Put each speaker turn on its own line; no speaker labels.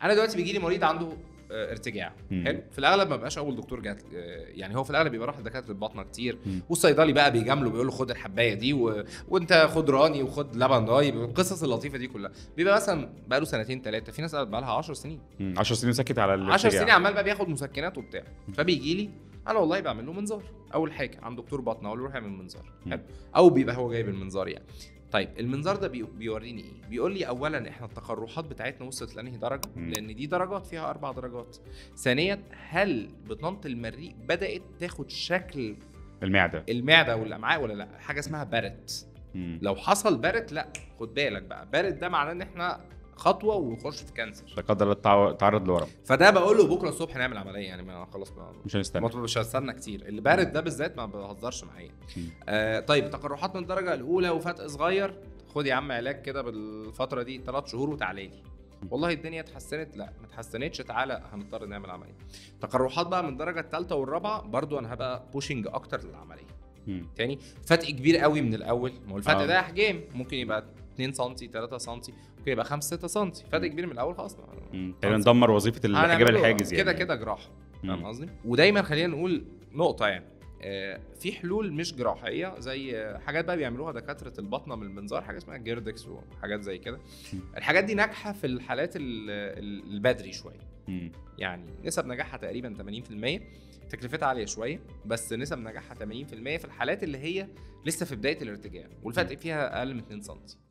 انا دلوقتي بيجي لي مريض عنده آه، ارتجاع
مم.
حلو في الاغلب ما بقاش اول دكتور جات آه، يعني هو في الاغلب بيبقى راح لدكاتره الباطنه كتير
مم.
والصيدلي بقى بيجامله بيقول له خد الحبايه دي و... وانت خد راني وخد لبن راي القصص اللطيفه دي كلها بيبقى مثلا بقى له سنتين ثلاثه في ناس بقى لها 10 سنين
مم. 10 سنين سكت على
10
الارتجاع.
سنين عمال بقى بياخد مسكنات وبتاع فبيجي لي انا والله بعمل له منظار اول حاجه عند دكتور باطنه اقول له روح اعمل منظار
مم.
حلو او بيبقى هو جايب المنظار يعني طيب المنظار ده بي- بيوريني ايه بيقول لي اولا احنا التقرحات بتاعتنا وصلت لانهي درجه
مم.
لان دي درجات فيها اربع درجات ثانيا هل بطانه المريء بدات تاخد شكل
المعده
المعده والامعاء ولا لا حاجه اسمها بارت
مم.
لو حصل بارت لا خد بالك بقى بارت ده معناه ان احنا خطوه ونخش في كانسر
لا قدر الله تع- تعرض لورم
فده بقول له بكره الصبح نعمل عمليه يعني ما خلاص ما
مش هنستنى
ما مش هستنى كتير اللي بارد ده بالذات ما بهزرش معايا
مم.
آه طيب تقرحات من الدرجه الاولى وفتق صغير خد يا عم علاج كده بالفتره دي ثلاث شهور وتعالى لي والله الدنيا اتحسنت لا ما اتحسنتش تعالى هنضطر نعمل عمليه تقرحات بقى من الدرجه الثالثه والرابعه برضو انا هبقى بوشنج اكتر للعمليه
مم.
تاني فرق كبير قوي من الاول ما هو الفتق
آه.
ده احجام ممكن يبقى 2 سم 3 سم ممكن يبقى 5 6 سم فرق كبير من الاول خلاص
مم. تقريبا دمر وظيفه الحجاب
هنعمله
الحاجز يعني
كده كده جراحه فاهم
مم.
قصدي؟ ودايما خلينا نقول نقطه يعني آه، في حلول مش جراحيه زي آه، حاجات بقى بيعملوها دكاتره البطنه من المنظار حاجه اسمها جيردكس وحاجات زي كده
م.
الحاجات دي ناجحه في الحالات ال- ال- البدري شويه
مم.
يعني نسب نجاحها تقريبا 80% تكلفتها عاليه شويه بس نسب نجاحها 80% في الحالات اللي هي لسه في بدايه الارتجاع والفتق فيها اقل من 2 سم